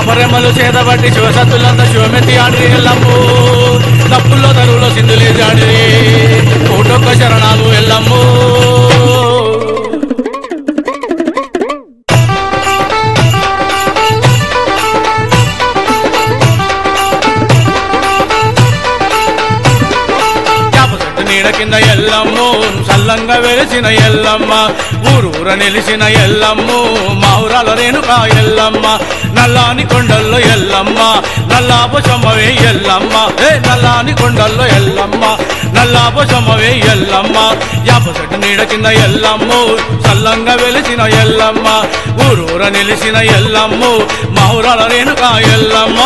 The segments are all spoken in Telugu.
రెమ్మరెమ్మలు చేతబట్టి శివసత్తులంతా శివమెత్తి ఆడి ఎల్లమ్ము తప్పుల్లో తరువులో సింధులేసి ఆడి కోటొక్క శరణాలు ఎల్లమ్ము యాప చెట్టు నీడ కింద ఎల్లమ్ము సల్లంగా వెలిసిన ఎల్లమ్మ ఊరూర నిలిచిన ఎల్లమ్ము మావురాల రేణుక ఎల్లమ్మ నల్లాని కొండల్లో ఎల్లమ్మ నల్లాపు సొమ్మవే ఎల్లమ్మ ఏ నల్లాని కొండల్లో ఎల్లమ్మ నల్లాపు సొమ్మవే ఎల్లమ్మ యాప చెట్టు నీడ కింద ఎల్లమ్ము సల్లంగా వెలిసిన ఎల్లమ్మ ఊరూర నిలిచిన ఎల్లమ్ము మావురాల రేణుక ఎల్లమ్మ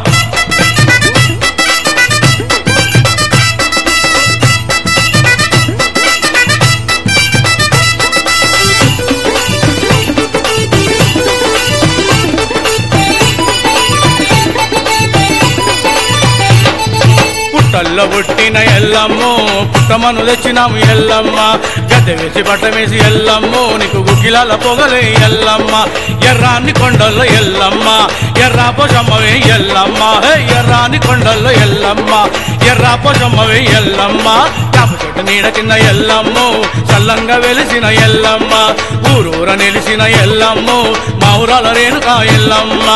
పుట్టల్లో పుట్టిన ఎల్లమ్ము పుట్టమను తెచ్చినాము ఎల్లమ్మ గద్దె వేసి బట్ట వేసి ఎల్లమ్ము నీకు గుగ్గిలాల పొగలే ఎల్లమ్మ ఎర్రాని కొండల్లో ఎల్లమ్మ ఎర్రా పొసమ్మవే ఎల్లమ్మ హే ఎర్రాని కొండల్లో ఎల్లమ్మ ఎర్రా పొసమ్మవే ఎల్లమ్మ యాప చెట్టు నీడ కింద ఎల్లమ్ము చల్లంగా వెలిసిన ఎల్లమ్మ ఊరూర నిలిసిన ఎల్లమ్ము మా ఊరాల రేణుక ఎల్లమ్మ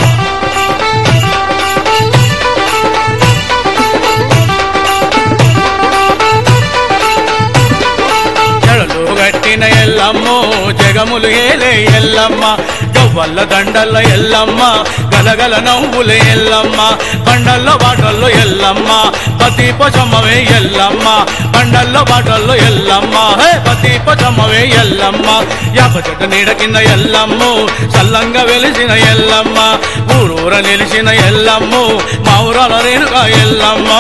జడలు గట్టిన ఎల్లమ్మ జగములు ఏలే ఎల్లమ్మ గవ్వల్ల దండల్ల ఎల్లమ్మ గలగల నవ్వులే ఎల్లమ్మ బండల్లో బాటల్లో ఎల్లమ్మ పతి పొచమ్మవే ఎల్లమ్మ బండల్లో బాటల్లో ఎల్లమ్మ హే పతి పొచమ్మవే ఎల్లమ్మ యాప చెట్టు నీడ కింద ఎల్లమ్మ చల్లంగా వెలిసిన ఎల్లమ్మ ఊరూర నిలిచిన ఎల్లమ్మ మా ఊరాల రేణుక ఎల్లమ్మ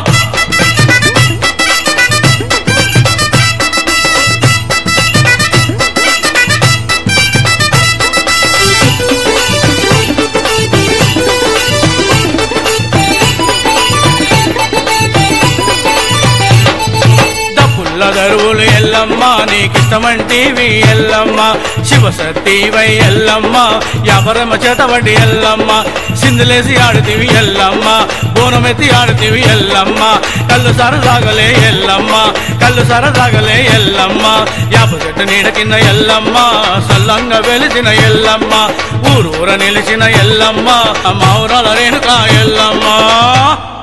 దప్పుల్ల దరువులు ఎల్లమ్మ నీకిష్టమంటివి ఎల్లమ్మ శివసతీవై ఎల్లమ్మ యాపరమ చేతబడి ఎల్లమ్మ సిందులేసి ఆడుతివి ఎల్లమ్మ బోనమెత్తి ఆడుతివి ఎల్లమ్మ కళ్ళు సరసాగలే ఎల్లమ్మ కళ్ళు సరసాగలే ఎల్లమ్మ యాప చెట్టు నీడ కింద ఎల్లమ్మ సల్లంగా వెలిసిన ఎల్లమ్మ ఊరూర నిలిచిన ఎల్లమ్మ మౌరాల రేణుక ఎల్లమ్మ